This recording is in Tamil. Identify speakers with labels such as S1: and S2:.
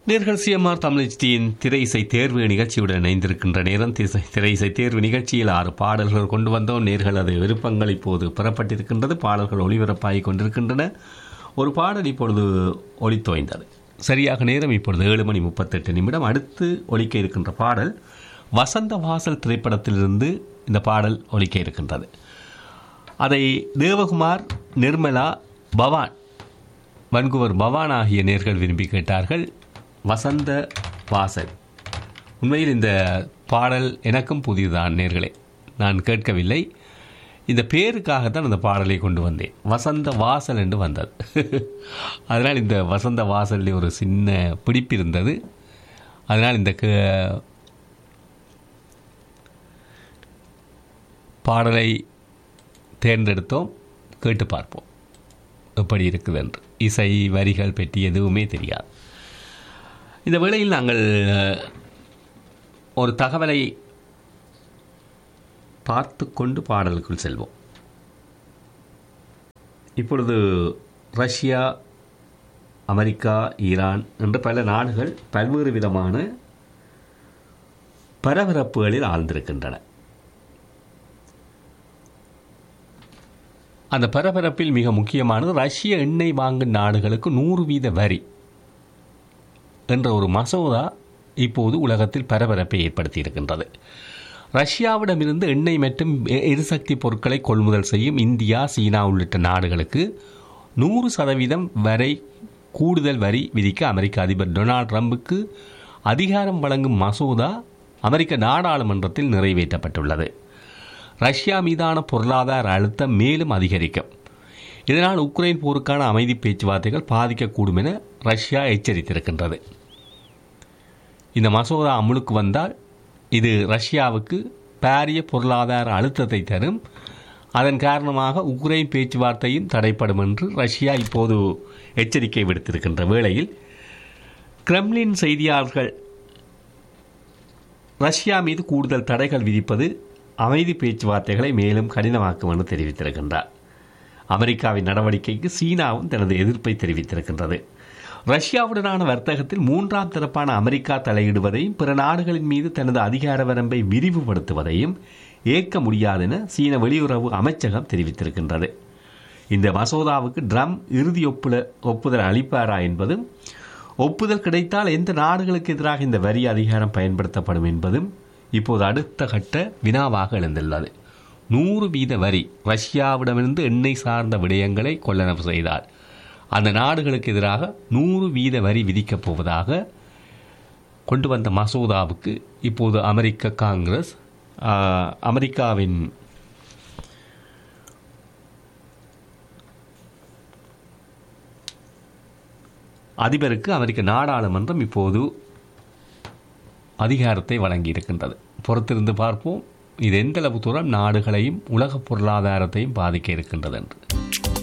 S1: நேர்கள் சிஎம்ஆர் தமிழச்சியின் திரை இசை தேர்வு நிகழ்ச்சியுடன் இணைந்திருக்கின்ற நேரம் திசை- திரை இசை தேர்வு நிகழ்ச்சியில் ஆறு பாடல்கள் கொண்டு வந்தோம் நேர்கள் அது விருப்பங்கள் இப்போது பெறப்பட்டிருக்கின்றது பாடல்கள் ஒளிபரப்பாகிக் கொண்டிருக்கின்றன ஒரு பாடல் இப்பொழுது ஒளித்தோய்ந்தது சரியாக நேரம் இப்பொழுது ஏழு மணி முப்பத்தெட்டு நிமிடம் அடுத்து ஒலிக்க இருக்கின்ற பாடல் வசந்த வாசல் திரைப்படத்திலிருந்து இந்த பாடல் ஒலிக்க இருக்கின்றது அதை தேவகுமார் நிர்மலா பவான் வன்குவர் பவான் ஆகிய நேர்கள் விரும்பி கேட்டார்கள் வசந்த வாசல் உண்மையில் இந்த பாடல் எனக்கும் புதியதான் நேர்களே நான் கேட்கவில்லை இந்த பேருக்காகத்தான் அந்த பாடலை கொண்டு வந்தேன் வசந்த வாசல் என்று வந்தது அதனால் இந்த வசந்த வாசலில் ஒரு சின்ன பிடிப்பு இருந்தது அதனால் இந்த க- பாடலை தேர்ந்தெடுத்தோம் கேட்டு பார்ப்போம் எப்படி இருக்குது என்று இசை வரிகள் பற்றி எதுவுமே தெரியாது இந்த வேளையில் நாங்கள் அஹ், ஒரு தகவலை பார்த்து கொண்டு பாடலுக்குள் செல்வோம் இப்பொழுது ரஷ்யா அமெரிக்கா ஈரான் என்று பல நாடுகள் பல்வேறு விதமான பரபரப்புகளில் ஆழ்ந்திருக்கின்றன அந்த பரபரப்பில் மிக முக்கியமானது ரஷ்ய எண்ணெய் வாங்கும் நாடுகளுக்கு நூறு வீத வரி என்ற ஒரு மசோதா இப்போது உலகத்தில் பரபரப்பை ஏற்படுத்தி இருக்கின்றது ரஷ்யாவிடமிருந்து எண்ணெய் மற்றும் எ- எரிசக்தி பொருட்களை கொள்முதல் செய்யும் இந்தியா சீனா உள்ளிட்ட நாடுகளுக்கு நூறு சதவீதம் வரை கூடுதல் வரி விதிக்க அமெரிக்க அதிபர் டொனால்ட் ட்ரம்புக்கு அதிகாரம் வழங்கும் மசோதா அமெரிக்க நாடாளுமன்றத்தில் நிறைவேற்றப்பட்டுள்ளது ரஷ்யா மீதான பொருளாதார அழுத்தம் மேலும் அதிகரிக்கும் இதனால் உக்ரைன் போருக்கான அமைதி பேச்சுவார்த்தைகள் பாதிக்கக்கூடும் என ரஷ்யா எச்சரித்திருக்கின்றது இந்த மசோதா அமுலுக்கு வந்தால் இது ரஷ்யாவுக்கு பாரிய பொருளாதார அழுத்தத்தை தரும் அதன் காரணமாக உக்ரைன் பேச்சுவார்த்தையும் தடைப்படும் என்று ரஷ்யா இப்போது எச்சரிக்கை விடுத்திருக்கின்ற வேளையில் கிரெம்லின் செய்தியாளர்கள் ரஷ்யா மீது கூடுதல் தடைகள் விதிப்பது அமைதி பேச்சுவார்த்தைகளை மேலும் கடினமாக்கும் என்று தெரிவித்திருக்கின்றார் அமெரிக்காவின் நடவடிக்கைக்கு சீனாவும் தனது எதிர்ப்பை தெரிவித்திருக்கின்றது ரஷ்யாவுடனான வர்த்தகத்தில் மூன்றாம் தரப்பான அமெரிக்கா தலையிடுவதையும் பிற நாடுகளின் மீது தனது அதிகார வரம்பை விரிவுபடுத்துவதையும் ஏற்க முடியாதென சீன வெளியுறவு அமைச்சகம் தெரிவித்திருக்கின்றது இந்த மசோதாவுக்கு ட்ரம் இறுதி ஒப்புல ஒப்புதல் அளிப்பாரா என்பதும் ஒப்புதல் கிடைத்தால் எந்த நாடுகளுக்கு எதிராக இந்த வரி அதிகாரம் பயன்படுத்தப்படும் என்பதும் இப்போது அடுத்த கட்ட வினாவாக எழுந்துள்ளது நூறு வீத வரி ரஷ்யாவிடமிருந்து எண்ணெய் சார்ந்த விடயங்களை கொள்ளளவு செய்தால் அந்த நாடுகளுக்கு எதிராக நூறு வீத வரி விதிக்கப் போவதாக கொண்டு வந்த மசோதாவுக்கு இப்போது அமெரிக்க காங்கிரஸ் ஆ, அமெரிக்காவின் அதிபருக்கு அமெரிக்க நாடாளுமன்றம் இப்போது அதிகாரத்தை வழங்கியிருக்கின்றது பொறுத்திருந்து பார்ப்போம் இது எந்தளவு தூரம் நாடுகளையும் உலக பொருளாதாரத்தையும் பாதிக்க இருக்கின்றது என்று